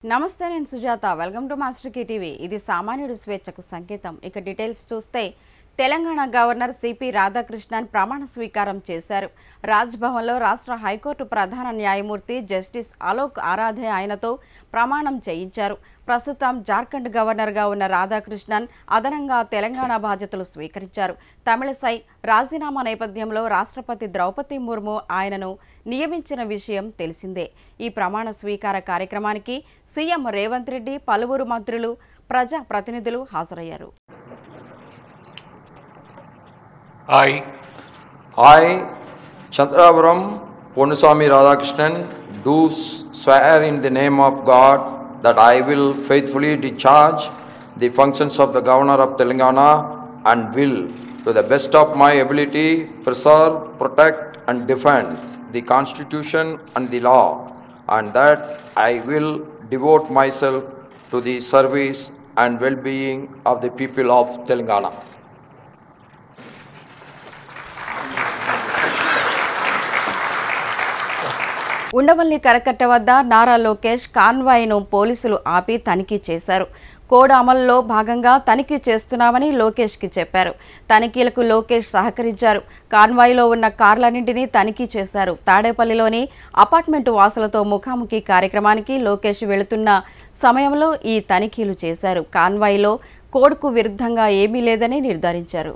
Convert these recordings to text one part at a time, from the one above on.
నమస్తే నేను Sujatha welcome to master key TV ఇది సామాన్యుడి స్వేచ్ఛకు సంకేతం ఇక డీటెయిల్స్ చూస్తే తెలంగాణ గవర్నర్ సిపి రాధాకృష్ణన్ ప్రమాణ స్వీకారం చేశారు రాజ్భవన్లో రాష్ట్ర హైకోర్టు ప్రధాన న్యాయమూర్తి జస్టిస్ అలోక్ ఆరాధే ఆయనతో ప్రమాణం చేయించారు ప్రస్తుతం జార్ఖండ్ గవర్నర్గా ఉన్న రాధాకృష్ణన్ అదనంగా తెలంగాణ బాధ్యతలు స్వీకరించారు తమిళసై రాజీనామా నేపథ్యంలో రాష్ట్రపతి ద్రౌపది ముర్ము ఆయనను నియమించిన విషయం తెలిసిందే ఈ ప్రమాణ స్వీకార కార్యక్రమానికి సీఎం రేవంత్ రెడ్డి పలువురు మంత్రులు ప్రజా ప్రతినిధులు హాజరయ్యారు I, I, Chandravaram Ponusami Radhakrishnan, do swear in the name of God that I will faithfully discharge the functions of the Governor of Telangana and will, to the best of my ability, preserve, protect, and defend the Constitution and the law, and that I will devote myself to the service and well being of the people of Telangana. Undavalli కరకట్ట వద్ద నారా లోకేష్ కాన్వాయ్ను పోలీసులు ఆపి తనిఖీ చేశారు code అమలులో భాగంగా తనిఖీ చేస్తున్నామని లోకేష్కి చెప్పారు తనిఖీలకు లోకేష్ సహకరించారు కాన్వాయ్లో ఉన్న కార్లన్నింటినీ తనిఖీ చేశారు తాడేపల్లిలోని అపార్ట్మెంటు వాసులతో ముఖాముఖి కార్యక్రమానికి లోకేష్ వెళుతున్న సమయంలో ఈ తనిఖీలు చేశారు కాన్వాయ్లో కోడ్కు విరుద్ధంగా ఏమీ లేదని నిర్ధారించారు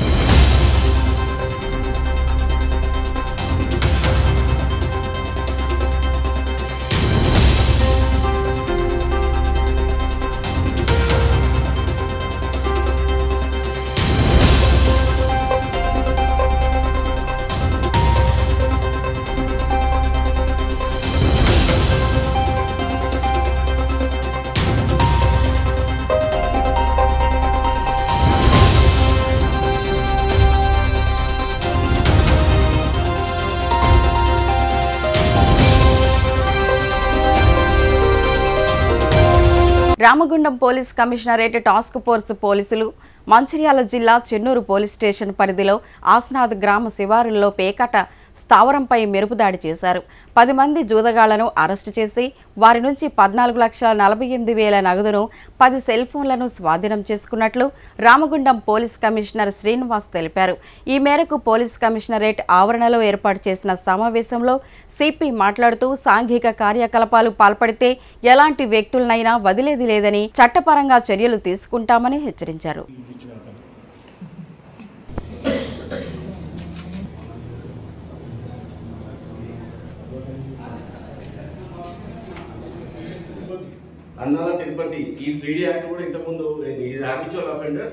Ramagundam police commissionerate task force పోలీసులు మంచిర్యాల జిల్లా చెన్నూరు పోలీస్ స్టేషన్ పరిధిలో ఆస్నాథ్ గ్రామ శివారుల్లో పేకట స్థావరంపై మెరుపుదాడి చేశారు పది మంది జూదగాళ్లను అరెస్టు చేసి వారి నుంచి పద్నాలుగు లక్షల నలభై ఎనిమిది వేల నగదును పది సెల్ ఫోన్లను స్వాధీనం చేసుకున్నట్లు రామగుండం పోలీస్ కమిషనర్ శ్రీనివాస్ తెలిపారు ఈ మేరకు పోలీస్ కమిషనరేట్ ఆవరణలో ఏర్పాటు చేసిన సమావేశంలో సిపి మాట్లాడుతూ సాంఘిక కార్యకలాపాలు పాల్పడితే ఎలాంటి వ్యక్తులనైనా వదిలేది లేదని చట్టపరంగా చర్యలు తీసుకుంటామని హెచ్చరించారు అన్నాల తిరుపతి ఈ త్రీ యాక్ట్ కూడా ఇంతకుముందు ఈజ్ హ్యాబిచువల్ అఫెండర్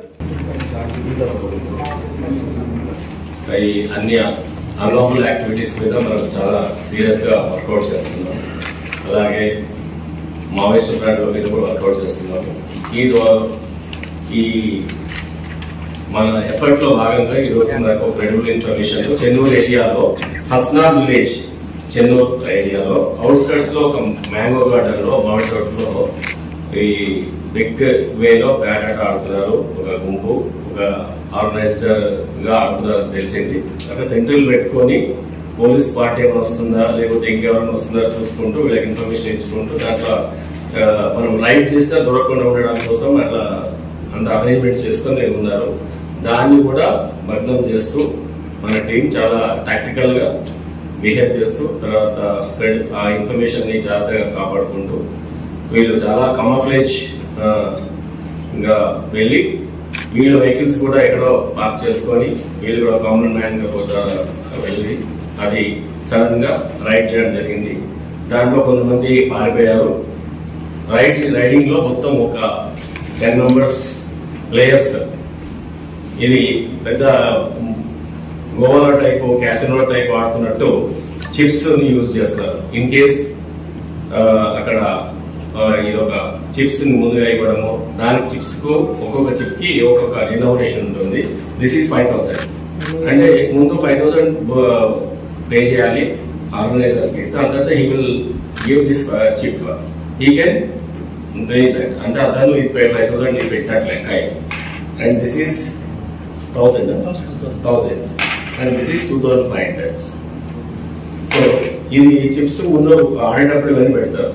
ఈ అన్ని అన్లాఫుల్ యాక్టివిటీస్ మీద మనం చాలా సీరియస్ గా వర్కౌట్ చేస్తున్నాం అలాగే మావోయిస్ట్ ఫ్రంట్ మీద కూడా వర్కౌట్ చేస్తున్నాం ఈ రో- ఈ మన ఎఫర్ట్ లో భాగంగా ఈ రోజు మనకు ఒక క్రెడిబుల్ ఇన్ఫర్మేషన్ చెన్నూరు ఏరియాలో హస్నార్ విలేజ్ చెన్నూరు ఏరియాలో అవుట్స్కట్స్ లో ఒక మ్యాంగో గార్డెన్ లో మామిడి తోటలో ఈ బిగ్ వేలో బ్యాట్ ఆట ఆడుతున్నారు ఒక గుంపు ఒక ఆర్గనైజ్డ్ గా ఆడుతున్నారు తెలిసింది అక్కడ సెంట్రల్ పెట్టుకొని పోలీస్ పార్టీ ఏమైనా వస్తుందా లేకపోతే ఇంకెవరైనా వస్తుందా చూసుకుంటూ వీళ్ళకి ఇన్ఫర్మేషన్ ఇచ్చుకుంటూ దాంట్లో ఆ, మనం రైడ్ చేసినా దొరకకుండా ఉండడం కోసం అట్లా అంత అరేంజ్మెంట్స్ చేసుకొని ఉన్నారు దాన్ని కూడా భగ్నం చేస్తూ మన టీం చాలా టాక్టికల్ గా బిహేవ్ చేస్తూ తర్వాత credit- ఆ ఇన్ఫర్మేషన్ ని జాగ్రత్తగా కాపాడుకుంటూ వీళ్ళు చాలా కమఫ్లేజ్ ఇంకా వెళ్ళి వీళ్ళ వెహికల్స్ కూడా ఎక్కడో పార్క్ చేసుకొని వీళ్ళు కూడా కామన్ మ్యాన్ గా కూడా వెళ్ళి అది సడన్ గా రైడ్ చేయడం జరిగింది దాంట్లో కొంతమంది పారిపోయారు రైడ్ రైడింగ్ లో మొత్తం ఒక టెన్ మెంబర్స్ ప్లేయర్స్ ఇది పెద్ద గోవాలో టైప్ క్యాసినో టైప్ ఆడుతున్నట్టు చిప్స్ ని యూజ్ చేస్తున్నారు ఇన్ కేస్ అక్కడ ఆ, ఇది ఒక చిప్స్ ని ముందుగా ఇవ్వడము దానికి చిప్స్ కు ఒక్కొక్క చిప్ కి ఒక్కొక్క డినోమినేషన్ ఉంటుంది దిస్ ఈస్ ఫైవ్ థౌసండ్ అంటే ముందు ఫైవ్ థౌసండ్ పే చేయాలి ఆర్గనైజర్ కి దాని తర్వాత he will give this chip he can pay that అంటే అతను ఇది ఫైవ్ థౌసండ్ ఇది పెట్టినట్లు లెక్క and this is thousand thousand and this is two thousand five hundred so ఇది చిప్స్ ముందు ఆడేటప్పుడు ఇవన్నీ పెడతారు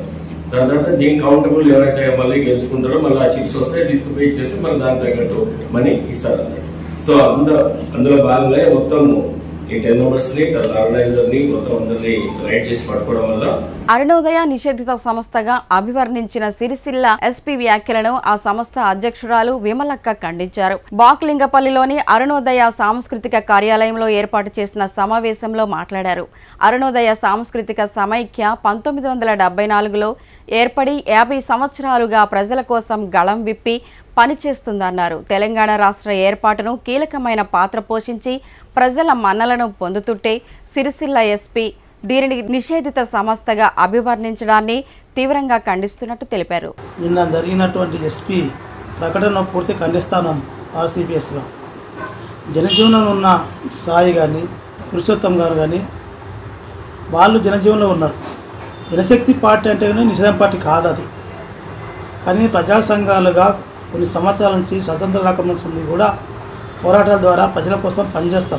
దాని తర్వాత దీని కౌంటబుల్ ఎవరైతే మళ్ళీ గెలుచుకుంటారో మళ్ళీ ఆ చిప్స్ వస్తే తీసుకుపోయి ఇచ్చేస్తే మళ్ళీ దానికి తగ్గట్టు మనీ ఇస్తారు అన్నట్టు సో అందులో అందులో భాగంగా మొత్తం ఈ టెన్ మెంబర్స్ ని తర్వాత ఆర్గనైజర్ ని మొత్తం అందరినీ రైడ్ చేసి పట్టుకోవడం వల్ల అరుణోదయ నిషేధిత సంస్థగా అభివర్ణించిన సిరిసిల్ల ఎస్పీ వ్యాఖ్యలను ఆ సంస్థ అధ్యక్షురాలు విమలక్క ఖండించారు బాక్లింగపల్లిలోని అరుణోదయ సాంస్కృతిక కార్యాలయంలో ఏర్పాటు చేసిన సమావేశంలో మాట్లాడారు అరుణోదయ సాంస్కృతిక సమైక్య పంతొమ్మిది వందల డెబ్బై నాలుగులో ఏర్పడి యాభై సంవత్సరాలుగా ప్రజల కోసం గళం విప్పి పనిచేస్తుందన్నారు తెలంగాణ రాష్ట్ర ఏర్పాటును కీలకమైన పాత్ర పోషించి ప్రజల మన్నలను పొందుతుంటే సిరిసిల్ల ఎస్పీ దీనిని నిషేధిత సంస్థగా అభివర్ణించడాన్ని తీవ్రంగా ఖండిస్తున్నట్టు తెలిపారు నిన్న జరిగినటువంటి ఎస్పీ ప్రకటన పూర్తి ఖండిస్తానం ఆర్సీపీఎస్గా జనజీవనంలో ఉన్న సాయి కానీ పురుషోత్తం గారు కానీ వాళ్ళు జనజీవనంలో ఉన్నారు జనశక్తి పార్టీ అంటే కానీ నిషేధం పార్టీ కాదు అది కానీ ప్రజా సంఘాలుగా కొన్ని సంవత్సరాల నుంచి స్వతంత్ర రకం నుంచి కూడా పోరాటాల ద్వారా ప్రజల కోసం పనిచేస్తాం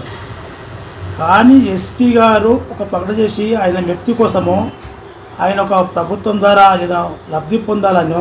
కానీ ఎస్పీ గారు ఒక ప్రకటన చేసి ఆయన వ్యక్తి కోసమో ఆయన ఒక ప్రభుత్వం ద్వారా ఏదో లబ్ధి పొందాలనో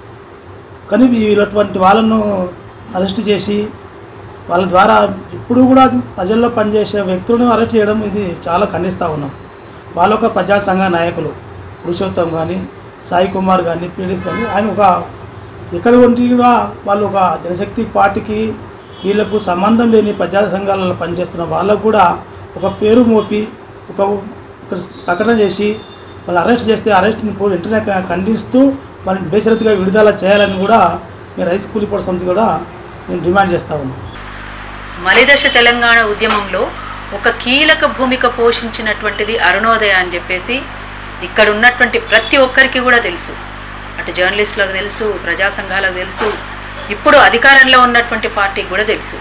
కానీ వీళ్ళటువంటి వాళ్ళను అరెస్ట్ చేసి వాళ్ళ ద్వారా ఇప్పుడు కూడా ప్రజల్లో పనిచేసే వ్యక్తులను అరెస్ట్ చేయడం ఇది చాలా ఖండిస్తూ ఉన్నాం వాళ్ళ ఒక ప్రజా సంఘ నాయకులు పురుషోత్తం కానీ సాయి కుమార్ కానీ పీడిస్ కానీ ఆయన ఒక ఎక్కడ ఉండి కూడా వాళ్ళు ఒక జనశక్తి పార్టీకి వీళ్ళకు సంబంధం లేని ప్రజా సంఘాలలో పనిచేస్తున్న వాళ్ళకు కూడా ఒక పేరు మోపి ఒక ఒక ప్రకటన చేసి వాళ్ళు అరెస్ట్ చేస్తే అరెస్ట్ని కూడా వెంటనే క- ఖండిస్తూ వాళ్ళని బేషరతుగా విడుదల చేయాలని కూడా మేము రైతు కూలిపోవడం సమితి కూడా నేను డిమాండ్ చేస్తా ఉన్నాం మలిదశ తెలంగాణ ఉద్యమంలో ఒక కీలక భూమిక పోషించినటువంటిది అరుణోదయ అని చెప్పేసి ఇక్కడ ఉన్నటువంటి ప్రతి ఒక్కరికి కూడా తెలుసు అటు జర్నలిస్టులకు తెలుసు ప్రజా సంఘాలకు తెలుసు ఇప్పుడు అధికారంలో ఉన్నటువంటి పార్టీకి కూడా తెలుసు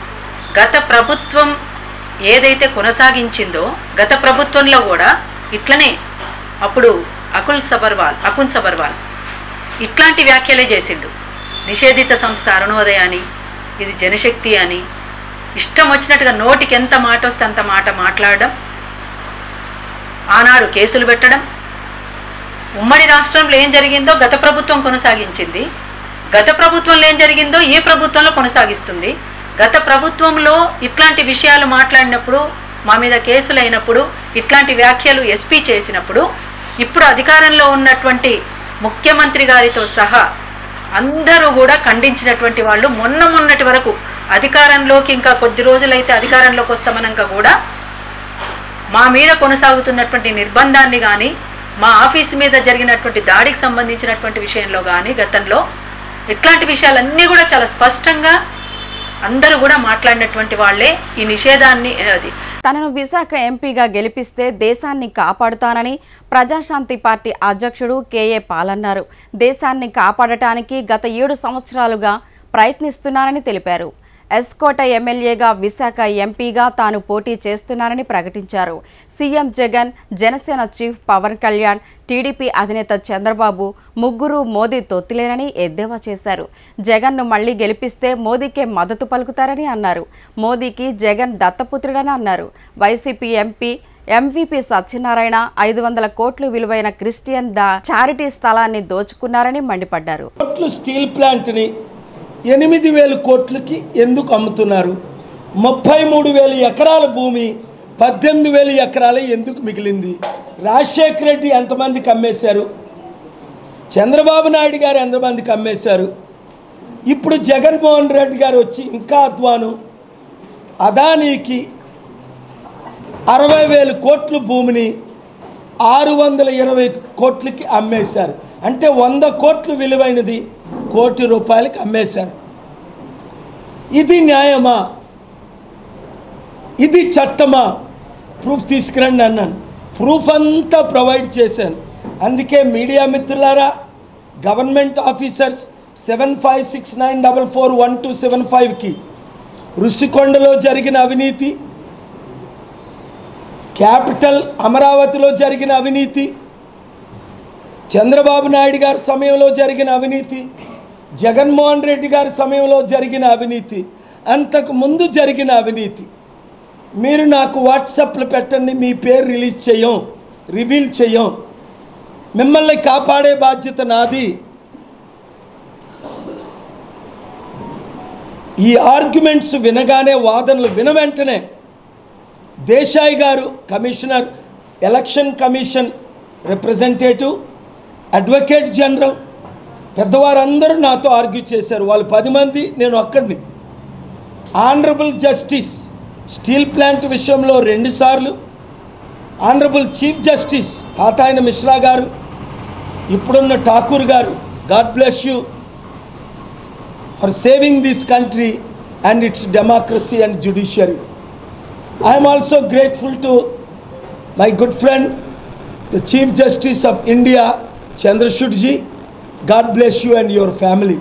గత ప్రభుత్వం ఏదైతే కొనసాగించిందో గత ప్రభుత్వంలో కూడా ఇట్లనే అప్పుడు అకుల్ సబర్వాల్ అకున్ సబర్వాల్ ఇట్లాంటి వ్యాఖ్యలే చేసిండు నిషేధిత సంస్థ అరుణోదయ అని ఇది జనశక్తి అని ఇష్టం వచ్చినట్టుగా నోటికి ఎంత మాట వస్తే అంత మాట మాట్లాడడం ఆనాడు కేసులు పెట్టడం ఉమ్మడి రాష్ట్రంలో ఏం జరిగిందో గత ప్రభుత్వం కొనసాగించింది గత ప్రభుత్వంలో ఏం జరిగిందో ఈ ప్రభుత్వంలో కొనసాగిస్తుంది గత ప్రభుత్వంలో ఇట్లాంటి విషయాలు మాట్లాడినప్పుడు మా మీద కేసులు అయినప్పుడు ఇట్లాంటి వ్యాఖ్యలు ఎస్పీ చేసినప్పుడు ఇప్పుడు అధికారంలో ఉన్నటువంటి ముఖ్యమంత్రి గారితో సహా అందరూ కూడా ఖండించినటువంటి వాళ్ళు మొన్న మొన్నటి వరకు అధికారంలోకి ఇంకా కొద్ది రోజులైతే అధికారంలోకి వస్తామనక కూడా మా మీద కొనసాగుతున్నటువంటి నిర్బంధాన్ని కానీ మా ఆఫీస్ మీద జరిగినటువంటి దాడికి సంబంధించినటువంటి విషయంలో కానీ గతంలో ఇట్లాంటి విషయాలన్నీ కూడా చాలా స్పష్టంగా అందరూ కూడా మాట్లాడినటువంటి వాళ్ళే ఈ నిషేధాన్ని అది తనను విశాఖ ఎంపీగా గెలిపిస్తే దేశాన్ని కాపాడుతానని ప్రజాశాంతి పార్టీ అధ్యక్షుడు కేఏ పాల్ అన్నారు దేశాన్ని కాపాడటానికి గత ఏడు సంవత్సరాలుగా ప్రయత్నిస్తున్నానని తెలిపారు ఎస్కోట ఎమ్మెల్యేగా విశాఖ ఎంపీగా తాను పోటీ చేస్తున్నానని ప్రకటించారు CM Jagan Janasena chief Pawan Kalyan TDP అధినేత చంద్రబాబు ముగ్గురు మోదీ తొత్తిలేనని ఎద్దేవా చేశారు జగన్ను మళ్లీ గెలిపిస్తే మోదీకే మద్దతు పలుకుతారని అన్నారు మోదీకి జగన్ దత్తపుత్రుడని అన్నారు వైసీపీ ఎంపీ ఎంవీపీ సత్యనారాయణ ఐదు వందల కోట్లు విలువైన క్రిస్టియన్ ద చారిటీ స్థలాన్ని దోచుకున్నారని మండిపడ్డారు కోట్లు స్టీల్ ప్లాంట్ని ఎనిమిది వేల కోట్లకి ఎందుకు అమ్ముతున్నారు ముప్పై మూడు వేల ఎకరాల భూమి పద్దెనిమిది వేల ఎకరాలు ఎందుకు మిగిలింది రాజశేఖర రెడ్డి ఎంతమందికి అమ్మేశారు చంద్రబాబు నాయుడు గారు ఎంతమందికి అమ్మేశారు ఇప్పుడు జగన్మోహన్ రెడ్డి గారు వచ్చి ఇంకా అధ్వానం అదానీకి అరవై వేల కోట్ల భూమిని ఆరు వందల ఇరవై కోట్లకి అమ్మేశారు అంటే వంద కోట్లు విలువైనది కోటి రూపాయలకి అమ్మేశారు ఇది న్యాయమా ఇది చట్టమా ప్రూఫ్ తీసుకురండి అన్నాను ప్రూఫ్ అంతా ప్రొవైడ్ చేశాను అందుకే మీడియా మిత్రులారా government officers seven five six nine double four one two seven ఫైవ్కి ఋషికొండలో జరిగిన అవినీతి క్యాపిటల్ అమరావతిలో జరిగిన అవినీతి చంద్రబాబు నాయుడు గారి సమయంలో జరిగిన అవినీతి జగన్మోహన్ రెడ్డి గారి సమయంలో జరిగిన అవినీతి అంతకు ముందు జరిగిన అవినీతి మీరు నాకు వాట్సాప్లో పెట్టండి మీ పేరు రిలీజ్ చేయం రివీల్ చేయం మిమ్మల్ని కాపాడే బాధ్యత నాది ఈ ఆర్గ్యుమెంట్స్ వినగానే వాదనలు విన వెంటనే Desai garu commissioner election commission representative advocate general పెద్దవారందరూ నాతో ఆర్గ్యూ చేశారు వాళ్ళు పది మంది నేను ఒక్కడిని ఆనరబుల్ జస్టిస్ స్టీల్ ప్లాంట్ విషయంలో రెండుసార్లు ఆనరబుల్ చీఫ్ జస్టిస్ పాతాయన మిశ్రా గారు ఇప్పుడున్న Thakur garu God bless you for saving this country and it's democracy and judiciary I'm also grateful to my good friend the chief justice of India Chandrachud ji God bless you and your family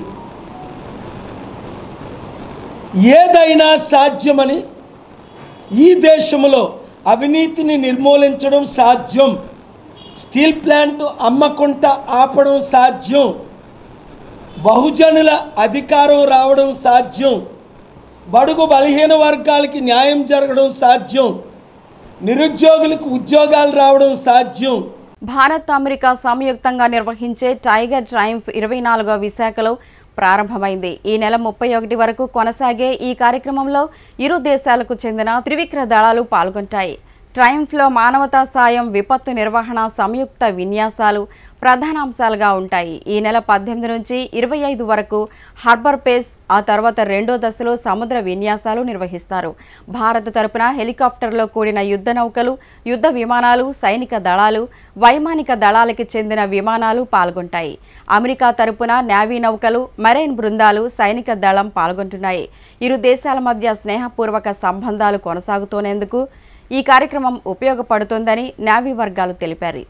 ఏదైనా సాధ్యమని ఈ దేశంలో అవినీతిని నిర్మూలించడం సాధ్యం steel plant అమ్మకుంట ఆపడం సాధ్యం బహుజనుల అధికారం రావడం సాధ్యం బడుగు బలహీన వర్గాలకి న్యాయం జరగడం సాధ్యం నిరుద్యోగులకు ఉద్యోగాలు రావడం సాధ్యం భారత్ అమెరికా సంయుక్తంగా నిర్వహించే టైగర్ ట్రయంఫ్ ఇరవై నాలుగో విశాఖలో ప్రారంభమైంది ఈ నెల ముప్పై ఒకటి వరకు కొనసాగే ఈ కార్యక్రమంలో ఇరు దేశాలకు చెందిన త్రివిక్ర దళాలు పాల్గొంటాయి ట్రయంఫ్లో మానవతా సాయం విపత్తు నిర్వహణ సంయుక్త విన్యాసాలు ప్రధానాంశాలుగా ఉంటాయి ఈ నెల పద్దెనిమిది నుంచి ఇరవై ఐదు వరకు హార్బర్ పేస్ ఆ తర్వాత రెండో దశలో సముద్ర విన్యాసాలు నిర్వహిస్తారు భారత్ తరపున హెలికాప్టర్లో కూడిన యుద్ధ నౌకలు యుద్ధ విమానాలు సైనిక దళాలు వైమానిక దళాలకి చెందిన విమానాలు పాల్గొంటాయి అమెరికా తరపున నేవీ నౌకలు మెరైన్ బృందాలు సైనిక దళం పాల్గొంటున్నాయి ఇరు దేశాల మధ్య స్నేహపూర్వక సంబంధాలు కొనసాగుతోనేందుకు ఈ కార్యక్రమం ఉపయోగపడుతుందని నేవీ వర్గాలు తెలిపారు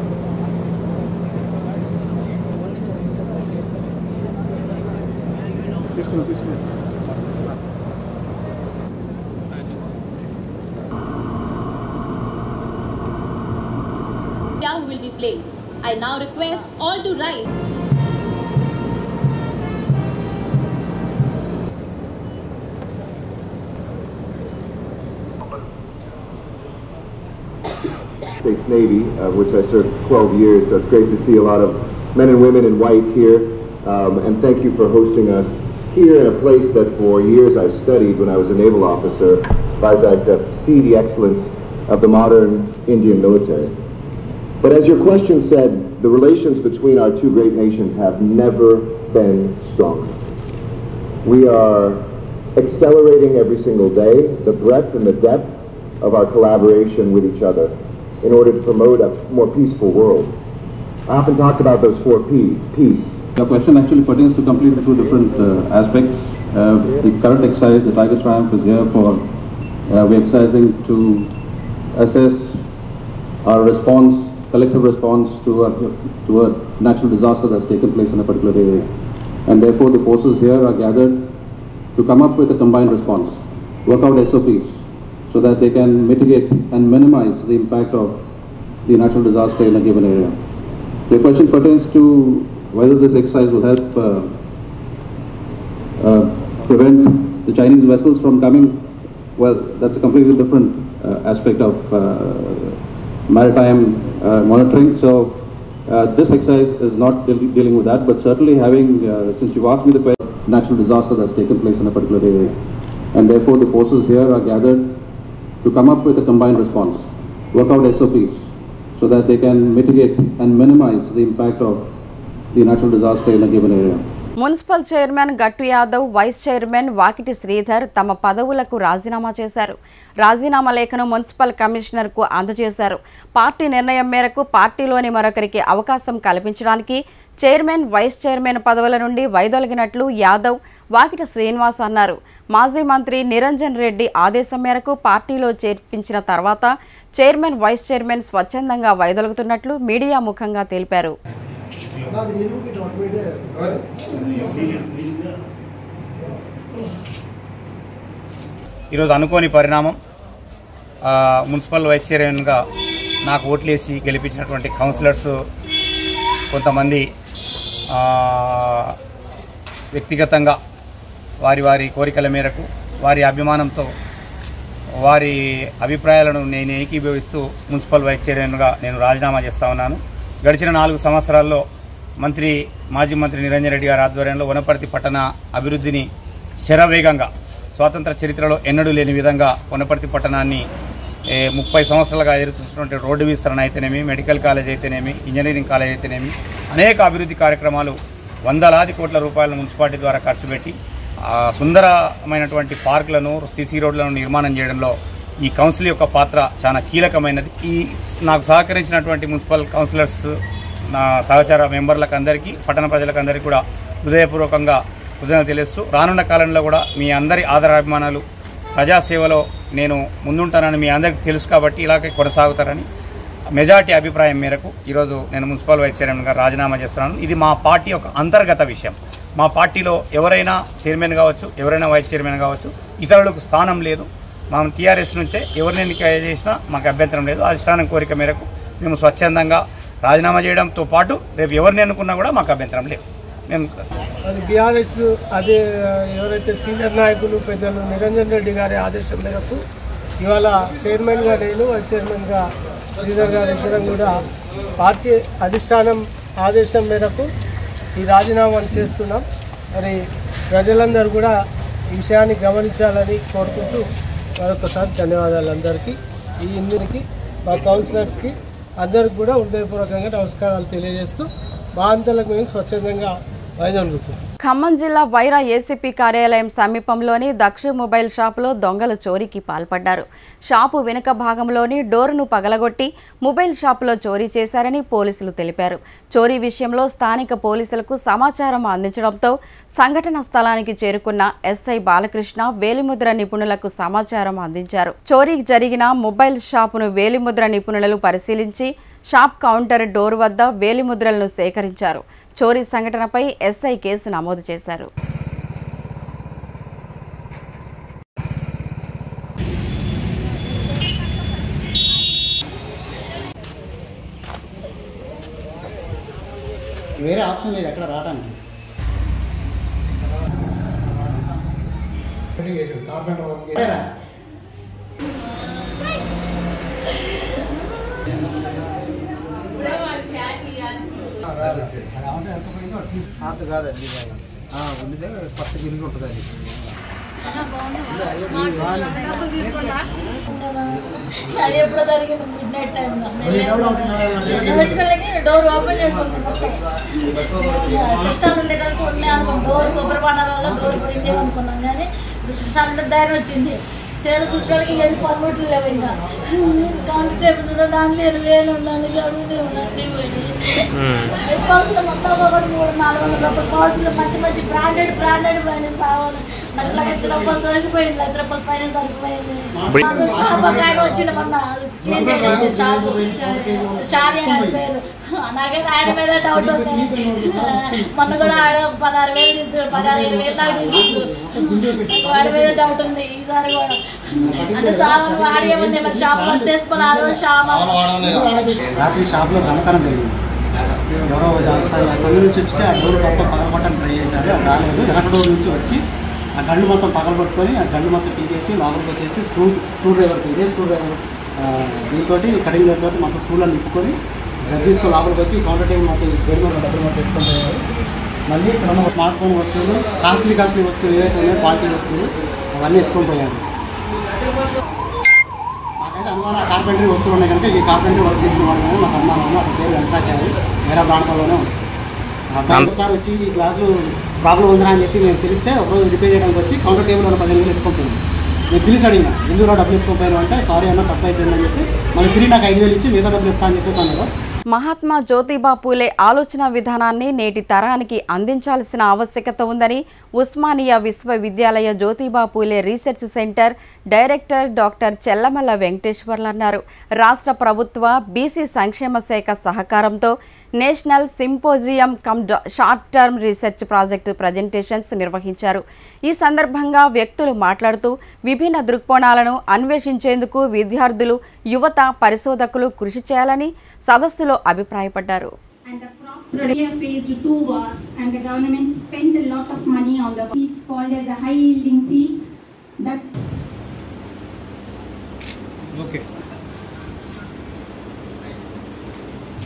India will be played. I now request all to rise. States Navy, uh, which I served for 12 years, so it's great to see a lot of men and women in white here. Um, and thank you for hosting us here in a place that for years I studied when I was a naval officer, Vizag, to see the excellence of the modern Indian military. But as your question said, the relations between our two great nations have never been stronger. We are accelerating every single day the breadth and the depth of our collaboration with each other in order to promote a more peaceful world. I often talk about those four P's peace, Your question actually pertains to completely two different uh, aspects. Uh, the current exercise, the Tiger Triumph, is here for uh, we're exercising to assess our response, collective response to a, to a natural disaster that's taken place in a particular area. And therefore, the forces here are gathered to come up with a combined response, work out SOPs so that they can mitigate and minimize the impact of the natural disaster in a given area. Your question pertains to whether this exercise will help uh, uh, prevent the Chinese vessels from coming. Well, that's a completely different uh, aspect of uh, maritime uh, monitoring. So uh, this exercise is not deal- dealing with that, but certainly having, uh, since you've asked me the question, natural disaster that's taken place in a particular area, and therefore the forces here are gathered to come up with a combined response, work out SOPs so that they can mitigate and minimize the impact of the natural disaster in a given area. Municipal chairman Gattu Yadav vice chairman Vakiti Sridhar తమ పదవులకు రాజీనామా చేశారు రాజీనామా లేఖను municipal కమిషనర్కు అందజేశారు party నిర్ణయం మేరకు పార్టీలోని మరొకరికి అవకాశం కల్పించడానికి చైర్మన్ వైస్ చైర్మన్ పదవుల నుండి వైదొలగినట్లు యాదవ్ వాకిటి శ్రీనివాస్ అన్నారు మాజీ మంత్రి నిరంజన్ రెడ్డి ఆదేశం మేరకు పార్టీలో చేర్పించిన తర్వాత చైర్మన్ వైస్ చైర్మన్ స్వచ్ఛందంగా వైదొలుగుతున్నట్లు మీడియా ముఖంగా తెలిపారు ఈరోజు అనుకోని పరిణామం ఆ, మున్సిపల్ వైస్ చైర్మన్గా నాకు ఓట్లేసి గెలిపించినటువంటి కౌన్సిలర్స్ కొంతమంది ఆ, వ్యక్తిగతంగా వారి వారి కోరికల మేరకు వారి అభిమానంతో వారి అభిప్రాయాలను నేను ఏకీభవిస్తూ మున్సిపల్ వైస్ చైర్మన్గా నేను రాజీనామా చేస్తా ఉన్నాను గడిచిన నాలుగు సంవత్సరాల్లో మంత్రి మాజీ మంత్రి నిరంజన్ రెడ్డి గారి ఆధ్వర్యంలో వనపర్తి పట్టణ అభివృద్ధిని శరవేగంగా స్వాతంత్ర చరిత్రలో ఎన్నడూ లేని విధంగా వనపర్తి పట్టణాన్ని ఏ, ముప్పై సంవత్సరాలుగా ఎదురు చూస్తున్నటువంటి రోడ్డు విస్తరణ అయితేనేమి మెడికల్ కాలేజ్ అయితేనేమి ఇంజనీరింగ్ కాలేజ్ అయితేనేమి అనేక అభివృద్ధి కార్యక్రమాలు వందలాది కోట్ల రూపాయల మున్సిపాలిటీ ద్వారా ఖర్చు పెట్టి ఆ సుందరమైనటువంటి పార్కులను సీసీ రోడ్లను నిర్మాణం చేయడంలో ఈ కౌన్సిల్ యొక్క పాత్ర చాలా కీలకమైనది ఈ నాకు సహకరించినటువంటి మున్సిపల్ కౌన్సిలర్స్ నా సహచార మెంబర్లకు అందరికీ పట్టణ ప్రజలకు అందరికీ కూడా హృదయపూర్వకంగా కృతజ్ఞత తెలుస్తూ రానున్న కాలంలో కూడా మీ అందరి ఆదరాభిమానాలు ప్రజాసేవలో నేను ముందుంటానని మీ అందరికీ తెలుసు కాబట్టి ఇలాగే కొనసాగుతారని మెజార్టీ అభిప్రాయం మేరకు ఈరోజు నేను మున్సిపల్ వైస్ చైర్మన్గా రాజీనామా చేస్తున్నాను ఇది మా పార్టీ యొక్క అంతర్గత విషయం మా పార్టీలో ఎవరైనా చైర్మన్ కావచ్చు ఎవరైనా వైస్ చైర్మన్ కావచ్చు ఇతరులకు స్థానం లేదు మా టీఆర్ఎస్ నుంచే ఎవరిని ఎన్నిక చేసినా మాకు అభ్యంతరం లేదు అధిష్టానం కోరిక మేరకు మేము స్వచ్ఛందంగా రాజీనామా చేయడంతో పాటు రేపు ఎవరిని ఎన్నుకున్నా కూడా మాకు అభ్యంతరం లేదు మేము అది బీఆర్ఎస్ అదే ఎవరైతే సీనియర్ నాయకులు పెద్దలు నిరంజన్ రెడ్డి గారి ఆదేశం మేరకు ఇవాళ చైర్మన్గా నేను వైస్ చైర్మన్గా శ్రీధర్ గారి ఇద్దరం కూడా పార్టీ అధిష్టానం ఆదేశం మేరకు ఈ రాజీనామాను చేస్తున్నాం మరి ప్రజలందరూ కూడా ఈ విషయాన్ని గమనించాలని కోరుకుంటూ మరొకసారి ధన్యవాదాలు అందరికీ ఈ ఇందునికి మా కౌన్సిలర్స్కి అందరికి కూడా హృదయపూర్వకంగా నమస్కారాలు తెలియజేస్తూ మా అంతలకు మేము స్వచ్ఛందంగా వైదొలుగుతున్నాం ఖమ్మం జిల్లా వైరా ఏసీపీ కార్యాలయం సమీపంలోని దక్ష మొబైల్ షాపులో దొంగలు చోరీకి పాల్పడ్డారు షాపు వెనుక భాగంలోని డోరును పగలగొట్టి మొబైల్ షాపులో చోరీ చేశారని పోలీసులు తెలిపారు చోరీ విషయంలో స్థానిక పోలీసులకు సమాచారం అందించడంతో సంఘటన స్థలానికి చేరుకున్న ఎస్ఐ బాలకృష్ణ వేలిముద్ర నిపుణులకు సమాచారం అందించారు చోరీ జరిగిన మొబైల్ షాపును వేలిముద్ర నిపుణులు పరిశీలించి షాప్ కౌంటర్ డోర్ వద్ద వేలిముద్రలను సేకరించారు చోరీ సంఘటనపై ఎస్ఐ కేసు నమోదు చేశారు వేరే ఆప్షన్ లేదు ఎక్కడ రావడానికి కార్పెంటర్ వర్క్ చేశారా? పాత కాదు అది ఆ, ఉండితే కొత్త బిల్లు ఉంటుంది అది అది ఎప్పుడో జరిగింది మిడ్ నైట్ టైం మళ్ళీ డౌట్ అవుతున్నారు వచ్చిన డోర్ ఓపెన్ చేస్తుంది మొత్తం సిస్టమ్ ఉండేటప్పుడు ఉన్నాయి అనుకున్నాం డోర్ కొబ్బరి పండాల వల్ల డోర్ పోయింది అనుకున్నాం కానీ సిస్టమ్ ఉంటే ధైర్యం వచ్చింది సేల చూసుకోవడానికి ఏమి పనులు లేవు ఇంకా కౌంటర్ టేబుల్ దాంట్లో ఇరవై వేలు ఉండాలి అడుగునే ఉండాలి పర్సులు మొత్తం ఒకటి మూడు నాలుగు వందల రూపాయలు పర్సులు మంచి మంచి బ్రాండెడ్ బ్రాండెడ్ పోయినాయి సామాన్ నాకు లక్ష రూపాయలు సరిపోయింది లక్ష రూపాయలు పైన సరిపోయింది షాప్ ఒక ఆయన వచ్చిన మొన్న క్లీన్ చేయడానికి షాప్ షారి అని పేరు నాకైతే ఆయన మీద డౌట్ ఉంది మొన్న కూడా ఆడ పదహారు వేలు తీసుకు పదహారు ఇరవై వేలు దాకా తీసుకుంటు వాడి మీద డౌట్ ఉంది ఈసారి కూడా అంటే సామాన్ వాడి ఏముంది మరి షాప్ తీసుకొని ఆ రోజు సామాన్ రాత్రి షాప్లో దొంగతనం జరిగింది ఎవరో సంఘం నుంచి వచ్చి ఆ డోర్ మొత్తం పగలగొట్టడానికి ట్రై చేశారు అది రాలేదు వెనక డోర్ నుంచి వచ్చి ఆ గండు మొత్తం పగలగొట్టుకొని ఆ గండు మొత్తం పీకేసి లోపలికి వచ్చేసి స్క్రూ స్క్రూ డ్రైవర్తో ఇదే స్క్రూ డ్రైవర్ దీంతో కటింగ్ తోటి మొత్తం స్క్రూలో నింపుకొని గది తీసుకొని లోపలికి వచ్చి కౌంటర్ టేబుల్ మొత్తం గడి మొత్తం డబ్బులు మొత్తం ఎత్తుకొని పోయారు మళ్ళీ ఇక్కడ ఉన్న స్మార్ట్ ఫోన్ వస్తువులు కాస్ట్లీ కాస్ట్లీ వస్తువులు ఏవైతే ఉన్నాయో క్వాలిటీ వస్తువులు అవన్నీ ఎత్తుకొని పోయారు మాకైతే అనుమానం కార్పెంటరీ వస్తువులు ఉన్నాయి కనుక ఈ కార్పెంటరీ వర్క్ చేసిన వాడు కానీ మాకు అనుమానం ఉంది అతని పేరు వెంకటాచారి వేరే ప్రాంతంలోనే ఉంది ఆ అబ్బాయి ఒకసారి వచ్చి ఈ గ్లాసులు ప్రాబ్లం ఉందిరా అని చెప్పి మేము పిలిస్తే ఒకరోజు రిపేర్ చేయడానికి వచ్చి కౌంటర్ టేబుల్ ఉన్న పదిహేను వేలు ఎత్తుకొని నేను పిలిచి అడిగిన ఎందుకు డబ్బులు ఎత్తుకోపోయారు అంటే సారీ అన్న తప్పు అయిపోయిందని చెప్పి మళ్ళీ తిరిగి నాకు ఐదు వేలు ఇచ్చి మిగతా డబ్బులు ఇస్తా అని చెప్పేసి అన్నారు మహాత్మా జ్యోతిబా పూలే ఆలోచన విధానాన్ని నేటి తరానికి అందించాల్సిన ఆవశ్యకత ఉందని ఉస్మానియా విశ్వవిద్యాలయ Jyotiba Phule research centre director doctor Chellamalla Venkateshwarlu అన్నారు రాష్ట్ర ప్రభుత్వ బీసీ సంక్షేమ శాఖ సహకారంతో నేషనల్ సింపోజియం కమ్ డా- short term research project presentations నిర్వహించారు ఈ సందర్భంగా వ్యక్తులు మాట్లాడుతూ విభిన్న దృక్కోణాలను అన్వేషించేందుకు విద్యార్థులు యువత పరిశోధకులు కృషి చేయాలని సదస్సులో అభిప్రాయపడ్డారు and the crop production faced two wars and the government spent a lot of money on the seeds called as the high yielding seeds that okay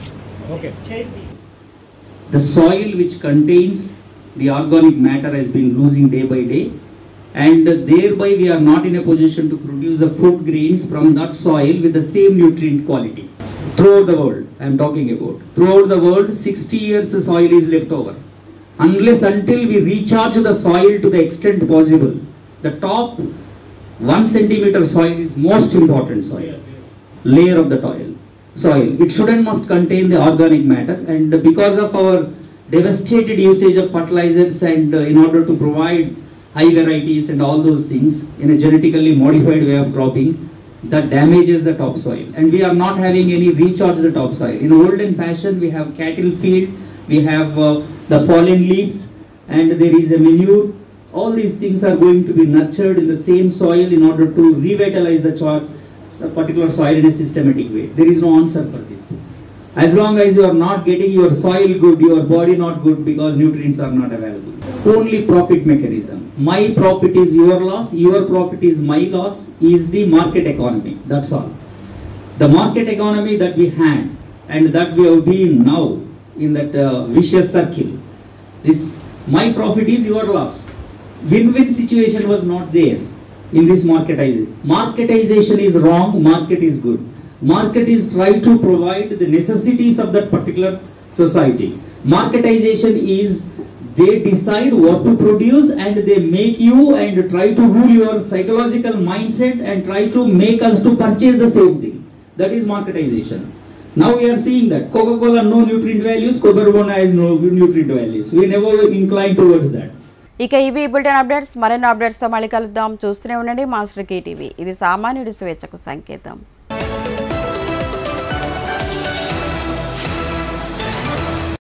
The soil which contains the organic matter has been losing day by day and thereby we are not in a position to produce the food grains from that soil with the same nutrient quality. Throughout the world, I am talking about. Throughout the world, 60 years the soil is left over. Unless until we recharge the soil to the extent possible, the top one centimeter soil is most important soil, layer of the soil. Soil. It shouldn't must contain the organic matter and because of our devastated usage of fertilizers and uh, in order to provide high varieties and all those things in a genetically modified way of cropping, that damages the topsoil and we are not having any recharge the topsoil. In olden fashion, we have cattle feed, we have uh, the fallen leaves and there is a manure. All these things are going to be nurtured in the same soil in order to revitalize the cho- s- particular soil in a systematic way. There is no answer for this. As long as you are not getting your soil good, your body not good because nutrients are not available. Only profit mechanism. My profit is your loss, your profit is my loss, is the market economy. That's all. The market economy that we had and that we have been now in that uh, vicious circle. This my profit is your loss. Win-win situation was not there in this marketization. Marketization is wrong, market is good. Market is try to provide the necessities of that particular society. Marketization is they decide what to produce and they make you and try to rule your psychological mindset and try to make us to purchase the same thing. That is marketization. Now we are seeing that Coca-Cola no nutrient values, Coca-Cola has no nutrient values. We never incline towards that. ఇక ఇవి bulletin updates మరెన్నో అప్డేట్స్తో మళ్ళీ కలుద్దాం చూస్తూనే ఉండండి master KTV ఇది సామాన్యుడి స్వేచ్ఛకు సంకేతం